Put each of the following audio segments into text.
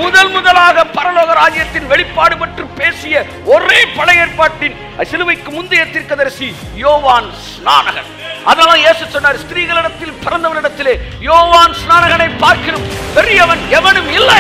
முதல் முதலாக பரலோக ராஜ்யத்தின் வெளிப்பாடு பற்றி பேசிய ஒரே பழைய ஏற்பாட்டின் சிலுவைக்கு முந்தைய தீர்க்கதரிசி யோவான் ஸ்நானகன் அதெல்லாம் இயேசு சொன்னார் ஸ்திரீகளிடத்தில் பிறந்தவனிடத்திலே யோவான் ஸ்நானகனை பார்க்கிறோம் பெரியவன் எவனும் இல்லை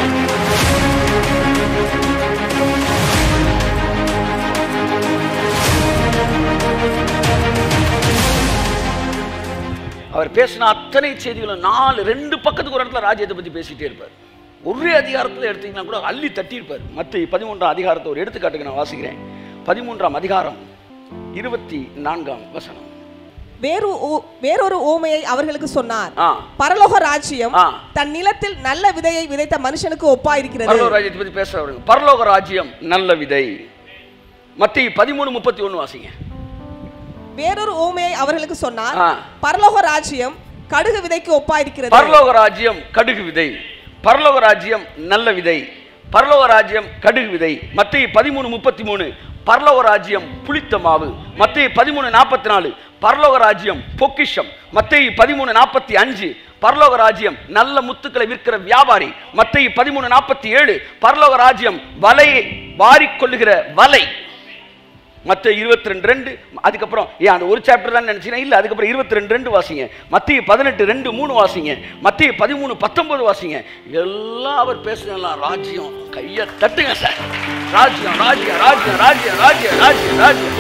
அவர் பேசின அத்தனை செய்திகளும் நாலு ரெண்டு பக்கத்துக்கு ஒரு இடத்துல ராஜ்யத்தை பத்தி பேசிட்டே இருப்பார் ஒரே அதிகாரத்தில் எடுத்தீங்கன்னா கூட அள்ளி தட்டியிருப்பார் மற்ற பதிமூன்றாம் அதிகாரத்தை ஒரு எடுத்துக்காட்டுக்கு நான் வாசிக்கிறேன் பதிமூன்றாம் அதிகாரம் இருபத்தி நான்காம் வசனம் வேறு ஊ- வேறொரு ஊமையை அவர்களுக்கு சொன்னார் ஆ பரலோக ராஜ்யம் ஆ. தன் நிலத்தில் நல்ல விதையை விதைத்த மனுஷனுக்கு ஒப்பாயிருக்கிறது பரலோக ராஜ்யத்தை பத்தி பேசுறவருங்க பரலோக ராஜ்யம் நல்ல விதை மத்திய பதிமூணு முப்பத்தி ஒன்று வாசிங்க வேறொரு ஊமையை அவர்களுக்கு சொன்னார் ஆ. பரலோக ராஜ்யம் கடுகு விதைக்கு ஒப்பாயிருக்கிறது பரலோக ராஜ்யம் கடுகு விதை பரலோக ராஜ்யம் நல்ல விதை பரலோக ராஜ்யம் கடுகு விதை மத்திய பதிமூணு முப்பத்தி மூணு பரலோக ராஜ்யம் புளித்த மாவு மத்திய பதிமூணு நாற்பத்தி நாலு பரலோக ராஜ்யம் பொக்கிஷம் மத்திய பதிமூணு நாற்பத்தி அஞ்சு பரலோக ராஜ்யம் நல்ல முத்துக்களை விற்கிற வியாபாரி மத்திய பதிமூணு நாற்பத்தி ஏழு பரலோக ராஜ்யம் வலையை வாரிக்கொள்ளுகிற வலை மற்ற இருபத்தி ரெண்டு ரெண்டு அதுக்கப்புறம் ஏன் அந்த ஒரு சாப்டர் தான் நினைச்சீங்கன்னா இல்லை அதுக்கப்புறம் இருபத்தி ரெண்டு ரெண்டு வாசிங்க மத்திய பதினெட்டு ரெண்டு மூணு வாசிங்க மத்திய பதிமூணு பத்தொன்பது வாசிங்க எல்லாம் அவர் பேசுனலாம் ராஜ்யம் கையை தட்டுங்க சார் ராஜ்யம் ராஜ்யம் ராஜ்யம் ராஜ்யம் ராஜ்யம் ராஜ்யம் ராஜ்யம்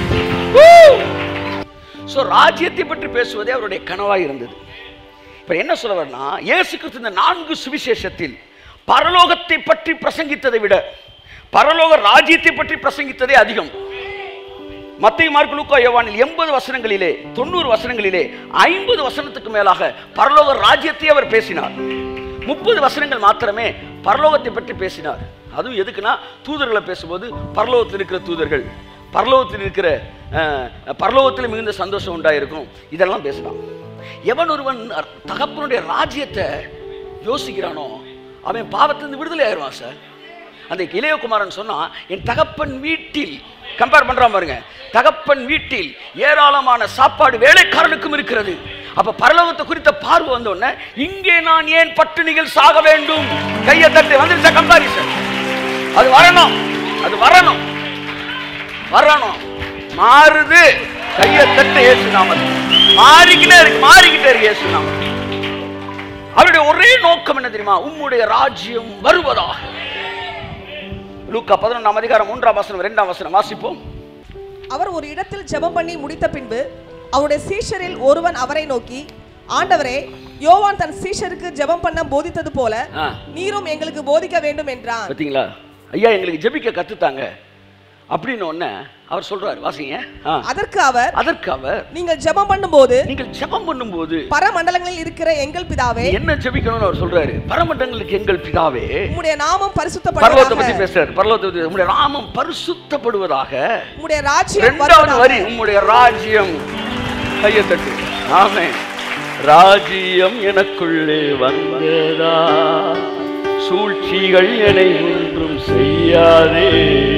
ஸோ ராஜ்யத்தை பற்றி பேசுவதே அவருடைய கனவாக இருந்தது இப்போ என்ன சொல்ல வரனா இயேசு கிறிஸ்து இந்த நான்கு சுவிசேஷத்தில் பரலோகத்தை பற்றி பிரசங்கித்ததை விட பரலோக ராஜ்யத்தை பற்றி பிரசங்கித்ததே அதிகம் மத்திய மார்க் லூக்கா யோவானில் எண்பது வசனங்களிலே தொண்ணூறு வசனங்களிலே ஐம்பது வசனத்துக்கு மேலாக பரலோக ராஜ்யத்தை அவர் பேசினார் முப்பது வசனங்கள் மாத்திரமே பரலோகத்தை பற்றி பேசினார் அதுவும் எதுக்குன்னா தூதர்களை பேசும்போது பரலோகத்தில் இருக்கிற தூதர்கள் பரலோகத்தில் இருக்கிற அஹ், பரலோகத்தில் மிகுந்த சந்தோஷம் உண்டாயிருக்கும் இதெல்லாம் பேசலாம் எவன் ஒருவன் தகப்பனுடைய ராஜ்யத்தை யோசிக்கிறானோ அவன் பாவத்திலிருந்து விடுதலை ஆயிடுவான் சார் அந்த இளையகுமாரன் சொன்னா என் தகப்பன் வீட்டில் கம்பேர் பண்றான் பாருங்க தகப்பன் வீட்டில் ஏராளமான சாப்பாடு வேலைக்காரனுக்கும் இருக்கிறது அப்ப பரலோகத்தை குறித்த பார்வை வந்த உடனே இங்கே நான் ஏன் பட்டினிகள் சாக வேண்டும் கையை தட்டு வந்துருச்சா கம்பாரிசன் அது வரணும் அது வரணும் வரணும் மாறுது கையை தட்டு ஏசு நாமத்தில் மாறிக்கிட்டே இருக்கு மாறிக்கிட்டே இருக்கு ஏசு நாமத்தில் அவருடைய ஒரே நோக்கம் என்ன தெரியுமா உம்முடைய ராஜ்யம் வருவதாக லூக்கா பதினொன்றாம் அதிகாரம் மூன்றாம் வசனம் இரண்டாம் வசனம் வாசிப்போம் அவர் ஒரு இடத்தில் ஜெபம் பண்ணி முடித்த பின்பு அவருடைய சீஷரில் ஒருவன் அவரை நோக்கி ஆண்டவரே யோவான் தன் சீஷருக்கு ஜெபம் பண்ண போதித்தது போல ஆ. நீரும் எங்களுக்கு போதிக்க வேண்டும் என்றான் பார்த்தீங்களா ஐயா எங்களுக்கு ஜெபிக்க கத்துத்தாங்க அப்படின்னு உடனே அவர் சொல்றாரு வாசிங்க ஆ. அதற்கு அவர் அதற்கு அவர் நீங்கள் ஜெபம் பண்ணும்போது நீங்கள் ஜெபம் பண்ணும்போது பரமண்டலங்களில் இருக்கிற எங்கள் பிதாவே என்ன ஜெபிக்கணும்னு அவர் சொல்றாரு பரமண்டங்களுக்கு எங்கள் பிதாவே உம்முடைய நாமம் பரலோகத்தை பத்தி பரிசுத்தப்படுவதாக பேசுறாரு பரலோகத்தை பத்தி உம்முடைய நாமம் பரிசுத்தப்படுவதாக உம்முடைய ராஜ்யம் இரண்டாவது வரி வருவதாக. உம்முடைய ராஜ்யம் கையை தட்டு ஆமே ராஜ்யம் எனக்குள்ளே வந்ததா சூழ்ச்சிகள் என்னை ஒன்றும் செய்யாதே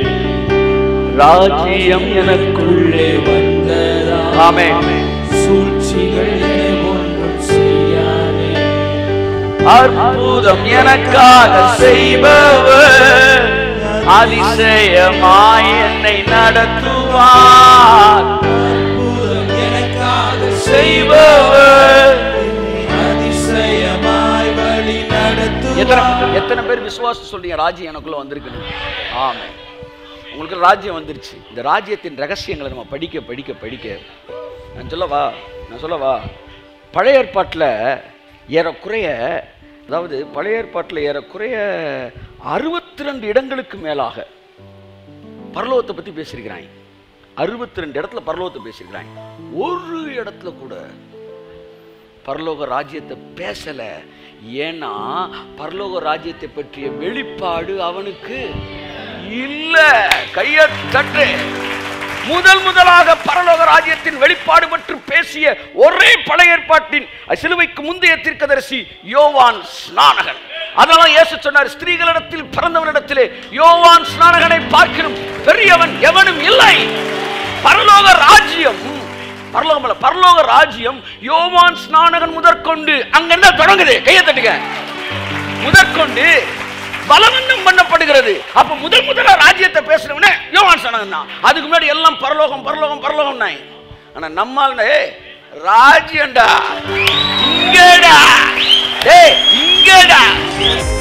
ராஜ்யம் எனக்குள்ளே வந்ததா ஆமே சூழ்ச்சிகள் என்னை ஒன்றும் செய்யாதே அற்புதம் எனக்காக செய்பவர் அதிசயமாய் என்னை நடத்துவார் அற்புதம் எனக்காக செய்பவர் அதிசயமாய் வழி எத்தனை நடத்துவார் எத்தனை பேர் விசுவாசம் சொல்றீங்க ராஜ்யம் எனக்குள்ள வந்திருக்குன்னு ஆமே உங்களுக்கு ராஜ்யம் வந்துருச்சு இந்த ராஜ்யத்தின் ரகசியங்களை நம்ம படிக்க படிக்க படிக்க நான் சொல்லவா நான் சொல்லவா பழைய ஏற்பாட்டில் ஏறக்குறைய அதாவது பழைய ஏற்பாட்டில் ஏறக்குறைய அறுபத்தி ரெண்டு இடங்களுக்கு மேலாக பரலோகத்தை பற்றி பேசியிருக்கிறாங்க அறுபத்தி ரெண்டு இடத்துல பரலோகத்தை பேசியிருக்கிறாங்க ஒரு இடத்துல கூட பரலோக ராஜ்யத்தை பேசல ஏன்னா பரலோக ராஜ்யத்தை பற்றிய வெளிப்பாடு அவனுக்கு இல்ல கைய தட்டு முதல் முதலாக பரலோக ராஜ்யத்தின் வெளிப்பாடு பற்றி பேசிய ஒரே பழைய ஏற்பாட்டின் சிலுவைக்கு முந்தைய தீர்க்கதரிசி யோவான் ஸ்நானகன் அதெல்லாம் இயேசு சொன்னார் ஸ்திரீகளிடத்தில் பிறந்தவனிடத்திலே யோவான் ஸ்நானகனை பார்க்கிறோம் பெரியவன் எவனும் இல்லை பரலோக ராஜ்யம் பரலோகம் அல்ல, பரலோக ராஜ்யம் யோவான் ஸ்நானகன் முதற்கொண்டு அங்கிருந்து தொடங்குது கையை தட்டுங்க முதற்கொண்டு பலவந்தம் பண்ணப்படுகிறது அப்ப முதல் முதல்ல ராஜ்யத்தை பேசுறவனே யோவான் சொன்னாங்க அதுக்கு முன்னாடி எல்லாம் பரலோகம் பரலோகம் பரலோகம் ஆனா நம்மால் ராஜ்யம்டா இங்கடா டேய் இங்கடா